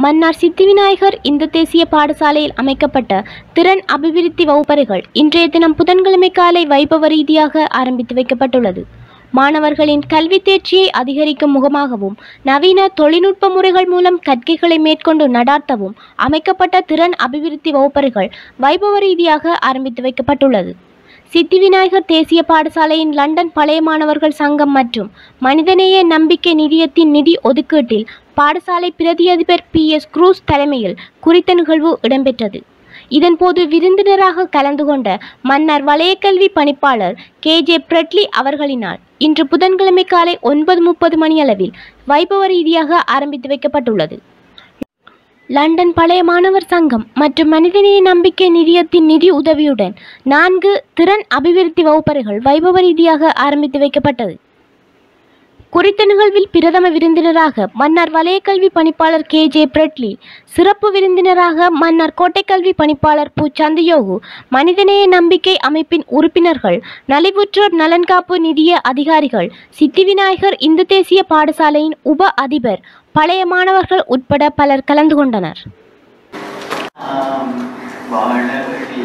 மன்னார் சித்திவிநாயகர் இந்து தேசிய பாடசாலையில் அமைக்கப்பட்ட திறன் அபிவிருத்தி வகுப்பறைகள் இன்றைய தினம் புதன்கிழமை காலை வைபவ ரீதியாக ஆரம்பித்து வைக்கப்பட்டுள்ளது மாணவர்களின் கல்வி தேர்ச்சியை அதிகரிக்கும் முகமாகவும் நவீன தொழில்நுட்ப முறைகள் மூலம் கற்கைகளை மேற்கொண்டு நடாத்தவும் அமைக்கப்பட்ட திறன் அபிவிருத்தி வகுப்பறைகள் வைபவ ரீதியாக ஆரம்பித்து வைக்கப்பட்டுள்ளது சித்திவிநாயகர் தேசிய பாடசாலையின் லண்டன் பழைய மாணவர்கள் சங்கம் மற்றும் மனிதநேய நம்பிக்கை நிதியத்தின் நிதி ஒதுக்கீட்டில் பாடசாலை பிரதி அதிபர் பி எஸ் குரூஸ் தலைமையில் குறித்த நிகழ்வு இடம்பெற்றது இதன்போது விருந்தினராக கலந்து கொண்ட மன்னர் வலயக்கல்வி பணிப்பாளர் கே ஜே பிரட்லி அவர்களினால் இன்று புதன்கிழமை காலை ஒன்பது முப்பது மணியளவில் வைபவ ரீதியாக ஆரம்பித்து வைக்கப்பட்டுள்ளது லண்டன் பழைய மாணவர் சங்கம் மற்றும் மனிதநேய நம்பிக்கை நிதியத்தின் நிதி உதவியுடன் நான்கு திறன் அபிவிருத்தி வகுப்பறைகள் வைபவ ரீதியாக ஆரம்பித்து வைக்கப்பட்டது குறித்த நிகழ்வில் பிரதம விருந்தினராக மன்னார் வலயக்கல்வி பணிப்பாளர் கே ஜே பிரெட்லி சிறப்பு விருந்தினராக மன்னார் கோட்டைக்கல்வி பணிப்பாளர் பு சந்தியோகு மனிதநேய நம்பிக்கை அமைப்பின் உறுப்பினர்கள் நலிவுற்றோர் நலன்காப்பு நிதிய அதிகாரிகள் சித்திவிநாயகர் இந்து தேசிய பாடசாலையின் உப அதிபர் பழைய மாணவர்கள் உட்பட பலர் கலந்து கொண்டனர் நாம் வாழவழி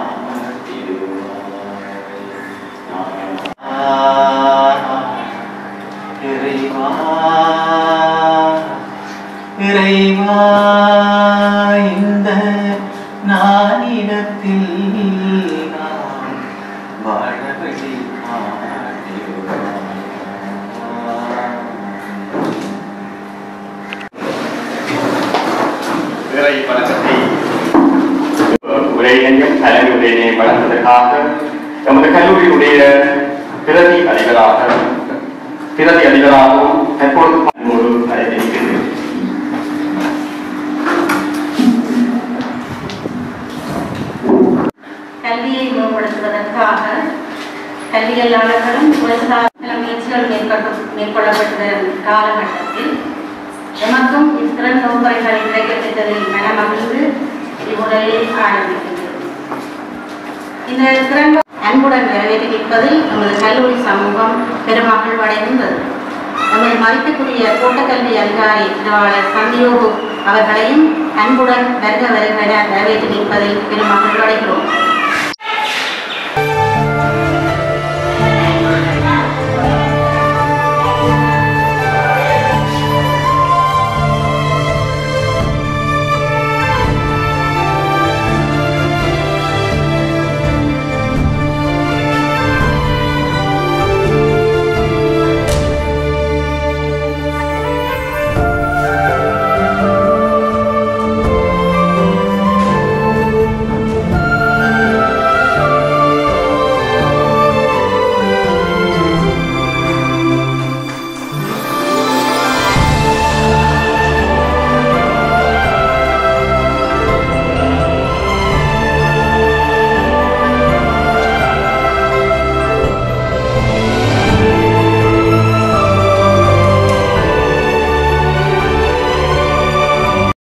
காட்டிடுவாய். இறைவா இறைவா இந்த நானிடத்தில் நாம் வாழவழி காட்டிடுவாய். இறை வணக்கத்தை உரையினையும் கல்வி உரையினையும் வழங்குவதற்காக எமது கல்லூரியினுடைய பிரதி அதிபராக பிரதி அதிபராகவும் தற்பொழுது பண்போடு அழைத்திருக்கிறது கல்வியை மேம்படுத்துவதற்காக கல்வியலாளர்களும் துறைசார் சில முயற்சிகள் மேற்கொண்டு மேற்கொள்ளப்பட்ட காலகட்டத்தில் எமக்கும் இத்திறன் வகுப்பறைகள் கிடைக்கப்பெற்றதில் மனமகிழ்ந்து இம்முறையில் ஆரம்பிக்கின்றது இந்த திறன் அன்புடன் நிறைவேற்றி நிற்பதில் நமது கல்லூரி சமூகம் பெருமகிழ்வடைந்தது நமது மதிப்புக்குரிய தோட்டக்கல்வி அதிகாரி திருவாளர் சந்தியோகு அவர்களையும் அன்புடன் வருக வருக என வரவேற்று நிற்பதில் பெருமகிழ்வடைகிறோம்